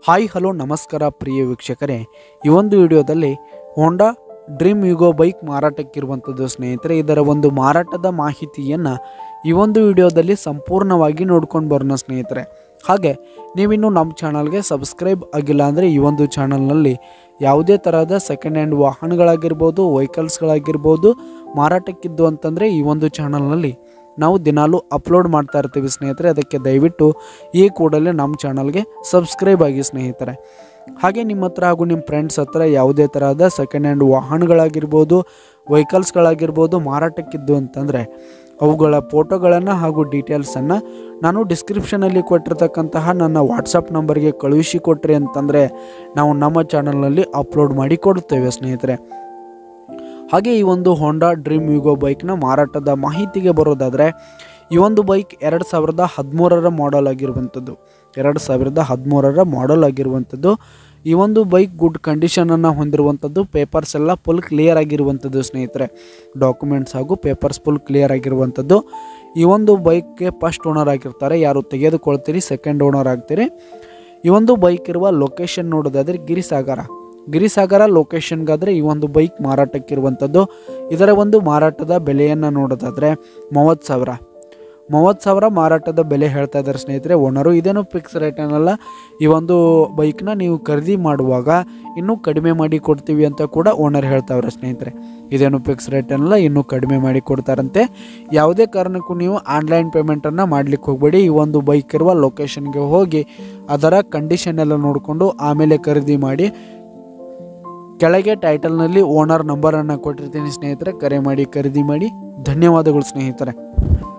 hi hello ನಮಸ್ಕಾರ ಪ್ರಿಯ ವೀಕ್ಷಕರೇ ಈ ಒಂದು ವಿಡಿಯೋದಲ್ಲಿ ಹೋಂಡಾ ಡ್ರೀಮ್ ಯುಗೋ ಬೈಕ್ ಮಾರಾಟಕ್ಕಿರುವಂಥದ್ದು ಸ್ನೇಹಿತರೆ ಇದರ ಒಂದು ಮಾರಾಟದ ಮಾಹಿತಿಯನ್ನು ಈ ಒಂದು ವಿಡಿಯೋದಲ್ಲಿ ಸಂಪೂರ್ಣವಾಗಿ ನೋಡ್ಕೊಂಡು ಬರೋಣ ಸ್ನೇಹಿತರೆ ಹಾಗೆ ನೀವಿನ್ನು ನಮ್ಮ ಚಾನಲ್ಗೆ ಸಬ್ಸ್ಕ್ರೈಬ್ ಆಗಿಲ್ಲ ಅಂದರೆ ಈ ಒಂದು ಚಾನಲ್ನಲ್ಲಿ ಯಾವುದೇ ಥರದ ಸೆಕೆಂಡ್ ಹ್ಯಾಂಡ್ ವಾಹನಗಳಾಗಿರ್ಬೋದು ವೆಹಿಕಲ್ಸ್ಗಳಾಗಿರ್ಬೋದು ಮಾರಾಟಕ್ಕಿದ್ದು ಅಂತಂದರೆ ಈ ಒಂದು ಚಾನಲ್ನಲ್ಲಿ ನಾವು ದಿನಾಲೂ ಅಪ್ಲೋಡ್ ಮಾಡ್ತಾ ಇರ್ತೀವಿ ಸ್ನೇಹಿತರೆ ಅದಕ್ಕೆ ದಯವಿಟ್ಟು ಈ ಕೂಡಲೇ ನಮ್ಮ ಚಾನಲ್ಗೆ ಸಬ್ಸ್ಕ್ರೈಬ್ ಆಗಿ ಸ್ನೇಹಿತರೆ ಹಾಗೆ ನಿಮ್ಮ ಹತ್ರ ಹಾಗೂ ನಿಮ್ಮ ಫ್ರೆಂಡ್ಸ್ ಹತ್ರ ಯಾವುದೇ ತರಹದ ಸೆಕೆಂಡ್ ಹ್ಯಾಂಡ್ ವಾಹನಗಳಾಗಿರ್ಬೋದು ವೆಹಿಕಲ್ಸ್ಗಳಾಗಿರ್ಬೋದು ಮಾರಾಟಕ್ಕಿದ್ದು ಅಂತಂದರೆ ಅವುಗಳ ಫೋಟೋಗಳನ್ನು ಹಾಗೂ ಡೀಟೇಲ್ಸನ್ನು ನಾನು ಡಿಸ್ಕ್ರಿಪ್ಷನಲ್ಲಿ ಕೊಟ್ಟಿರ್ತಕ್ಕಂತಹ ನನ್ನ ವಾಟ್ಸಪ್ ನಂಬರ್ಗೆ ಕಳುಹಿಸಿ ಕೊಟ್ರಿ ಅಂತಂದರೆ ನಾವು ನಮ್ಮ ಚಾನಲ್ನಲ್ಲಿ ಅಪ್ಲೋಡ್ ಮಾಡಿ ಕೊಡುತ್ತೇವೆ ಸ್ನೇಹಿತರೆ ಹಾಗೆ ಈ ಒಂದು ಹೋಂಡಾ ಡ್ರೀಮ್ ಯುಗೋ ಬೈಕ್ನ ಮಾರಾಟದ ಮಾಹಿತಿಗೆ ಬರೋದಾದರೆ ಈ ಒಂದು ಬೈಕ್ ಎರಡು ಸಾವಿರದ ಹದಿಮೂರರ ಮಾಡೆಲ್ ಆಗಿರುವಂಥದ್ದು ಎರಡು ಸಾವಿರದ ಹದಿಮೂರರ ಮಾಡೆಲ್ ಆಗಿರುವಂಥದ್ದು ಈ ಒಂದು ಬೈಕ್ ಗುಡ್ ಕಂಡೀಷನನ್ನು ಹೊಂದಿರುವಂಥದ್ದು ಪೇಪರ್ಸ್ ಎಲ್ಲ ಫುಲ್ ಕ್ಲಿಯರ್ ಆಗಿರುವಂಥದ್ದು ಸ್ನೇಹಿತರೆ ಡಾಕ್ಯುಮೆಂಟ್ಸ್ ಹಾಗೂ ಪೇಪರ್ಸ್ ಫುಲ್ ಕ್ಲಿಯರ್ ಆಗಿರುವಂಥದ್ದು ಈ ಒಂದು ಬೈಕ್ಗೆ ಫಸ್ಟ್ ಓನರ್ ಆಗಿರ್ತಾರೆ ಯಾರು ತೆಗೆದುಕೊಳ್ತೀರಿ ಸೆಕೆಂಡ್ ಓನರ್ ಆಗ್ತೀರಿ ಈ ಒಂದು ಬೈಕ್ ಇರುವ ಲೊಕೇಶನ್ ನೋಡೋದಾದರೆ ಗಿರಿಸಾಗರ ಗಿರಿಸಾಗರ ಲೊಕೇಶನ್ಗಾದರೆ ಈ ಒಂದು ಬೈಕ್ ಮಾರಾಟಕ್ಕಿರುವಂಥದ್ದು ಇದರ ಒಂದು ಮಾರಾಟದ ಬೆಲೆಯನ್ನು ನೋಡೋದಾದರೆ ಮೂವತ್ತು ಸಾವಿರ ಮೂವತ್ತು ಸಾವಿರ ಮಾರಾಟದ ಬೆಲೆ ಹೇಳ್ತಾ ಇದ್ದಾರೆ ಸ್ನೇಹಿತರೆ ಓನರು ಇದೇನು ಫಿಕ್ಸ್ ರೇಟ್ ಏನಲ್ಲ ಈ ಒಂದು ಬೈಕ್ನ ನೀವು ಖರೀದಿ ಮಾಡುವಾಗ ಇನ್ನೂ ಕಡಿಮೆ ಮಾಡಿ ಕೊಡ್ತೀವಿ ಅಂತ ಕೂಡ ಓನರ್ ಹೇಳ್ತಾವ್ರೆ ಸ್ನೇಹಿತರೆ ಇದೇನು ಫಿಕ್ಸ್ ರೇಟ್ ಏನಲ್ಲ ಇನ್ನೂ ಕಡಿಮೆ ಮಾಡಿ ಕೊಡ್ತಾರಂತೆ ಯಾವುದೇ ಕಾರಣಕ್ಕೂ ನೀವು ಆನ್ಲೈನ್ ಪೇಮೆಂಟನ್ನು ಮಾಡ್ಲಿಕ್ಕೆ ಹೋಗಬೇಡಿ ಈ ಒಂದು ಬೈಕ್ ಇರುವ ಲೊಕೇಶನ್ಗೆ ಹೋಗಿ ಅದರ ಕಂಡೀಷನ್ ಎಲ್ಲ ನೋಡಿಕೊಂಡು ಆಮೇಲೆ ಖರೀದಿ ಮಾಡಿ ಕೆಳಗೆ ಟೈಟಲ್ನಲ್ಲಿ ಓನರ್ ನಂಬರನ್ನು ಕೊಟ್ಟಿರ್ತೀನಿ ಸ್ನೇಹಿತರೆ ಕರೆ ಮಾಡಿ ಖರೀದಿ ಮಾಡಿ ಧನ್ಯವಾದಗಳು ಸ್ನೇಹಿತರೆ